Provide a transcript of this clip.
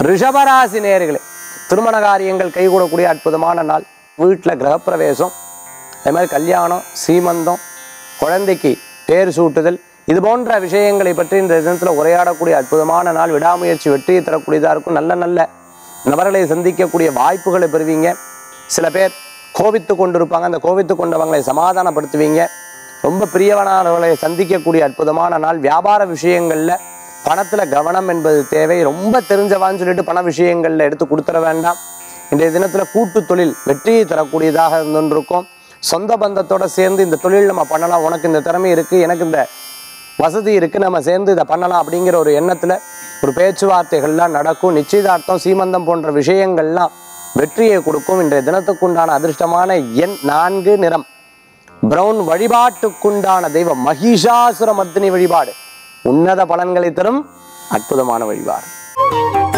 ரிஷபராசி நேர்களே திருமண காரியங்கள் கைகூடக்கூடிய அற்புதமான நாள் வீட்டில் கிரகப்பிரவேசம் அதே மாதிரி கல்யாணம் சீமந்தம் குழந்தைக்கு பேர் சூட்டுதல் இது போன்ற விஷயங்களை பற்றி இந்த தினத்தில் உரையாடக்கூடிய அற்புதமான நாள் விடாமுயற்சி வெற்றியை தரக்கூடியதாக இருக்கும் நல்ல நல்ல நபர்களை சந்திக்கக்கூடிய வாய்ப்புகளை பெறுவீங்க சில பேர் கோபித்து கொண்டிருப்பாங்க அந்த கோபித்து கொண்டவங்களை சமாதானப்படுத்துவீங்க ரொம்ப பிரியவனானவர்களை சந்திக்கக்கூடிய அற்புதமான நாள் வியாபார விஷயங்களில் பணத்தில் கவனம் என்பது தேவை ரொம்ப தெரிஞ்சவான்னு சொல்லிட்டு பண விஷயங்களில் எடுத்து கொடுத்துட வேண்டாம் இன்றைய தினத்தில் கூட்டு தொழில் வெற்றியை தரக்கூடியதாக இருந்துருக்கும் சொந்த பந்தத்தோட சேர்ந்து இந்த தொழில் நம்ம பண்ணலாம் உனக்கு இந்த திறமை இருக்குது எனக்கு இந்த வசதி இருக்குது நம்ம சேர்ந்து இதை பண்ணலாம் அப்படிங்கிற ஒரு எண்ணத்தில் ஒரு பேச்சுவார்த்தைகள்லாம் நடக்கும் நிச்சயதார்த்தம் சீமந்தம் போன்ற விஷயங்கள்லாம் வெற்றியை கொடுக்கும் இன்றைய தினத்துக்குண்டான அதிர்ஷ்டமான எண் நான்கு நிறம் பிரவுன் வழிபாட்டுக்குண்டான தெய்வம் மகிஷாசுர மர்த்தினி வழிபாடு உன்னத பலன்களை தரும் அற்புதமான வழிபாடு